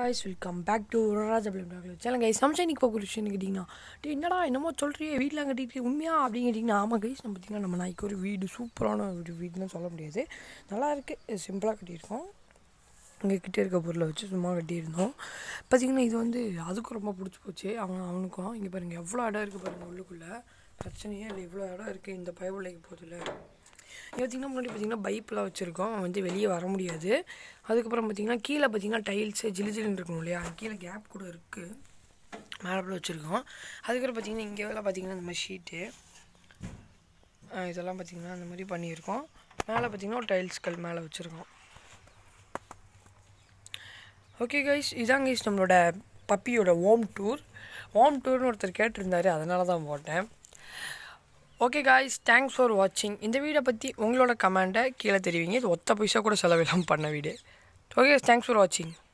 guys welcome back to Raja plum channel guys சமைச்சா இன்னைக்கு பார்க்க விஷயம் கேட்டிங்கன்னா டே என்னடா என்னமோ சொல்கிறியே வீட்டில் கட்டிட்டு உண்மையா அப்படின்னு கேட்டிங்கன்னா ஆமாம் கைஸ் நம்ம பார்த்திங்கன்னா நம்ம நாய்க்கு ஒரு வீடு சூப்பரான ஒரு வீடுன்னு சொல்ல முடியாது நல்லா இருக்குது சிம்பிளாக கட்டியிருக்கோம் இங்கே கிட்டே இருக்க பொருளை வச்சு சும்மா கட்டியிருந்தோம் பார்த்திங்கன்னா இது வந்து அதுக்கும் ரொம்ப பிடிச்சி போச்சு அவன் அவனுக்கும் இங்கே பாருங்கள் எவ்வளோ இடம் இருக்குது பாருங்கள் உள்ளுக்குள்ளே பிரச்சனையே இல்லை இவ்வளோ இடம் இருக்குது இந்த பயவுள்ளைக்கு போதில்லை இங்கே பார்த்திங்கன்னா முன்னாடி பார்த்திங்கன்னா பைப்லாம் வச்சுருக்கோம் வந்து வெளியே வர முடியாது அதுக்கப்புறம் பார்த்திங்கன்னா கீழே பார்த்திங்கன்னா டைல்ஸு ஜிலி ஜிலின்னு இருக்கணும் இல்லையா கீழே கேப் கூட இருக்குது மேலே வச்சுருக்கோம் அதுக்கப்புறம் பார்த்திங்கன்னா இங்கே எல்லாம் பார்த்திங்கன்னா இந்த மாதிரி ஷீட்டு இதெல்லாம் பார்த்திங்கன்னா அந்த மாதிரி பண்ணியிருக்கோம் மேலே பார்த்திங்கன்னா ஒரு டைல்ஸ்கள் மேலே வச்சுருக்கோம் ஓகே கைஸ் இதான் கைஸ் நம்மளோட பப்பியோட ஹோம் டூர் ஹோம் டூர்னு ஒருத்தர் கேட்டிருந்தாரு அதனால தான் போட்டேன் ஓகே காய்ஸ் தேங்க்ஸ் ஃபார் வாட்சிங் இந்த வீடியோ பற்றி உங்களோட கமெண்ட்டை கீழே தெரிவிங்க இது ஒத்த பைசா கூட செலவில்லாமல் பண்ண வீடியோ ஓகே தேங்க்ஸ் ஃபார் வாட்சிங்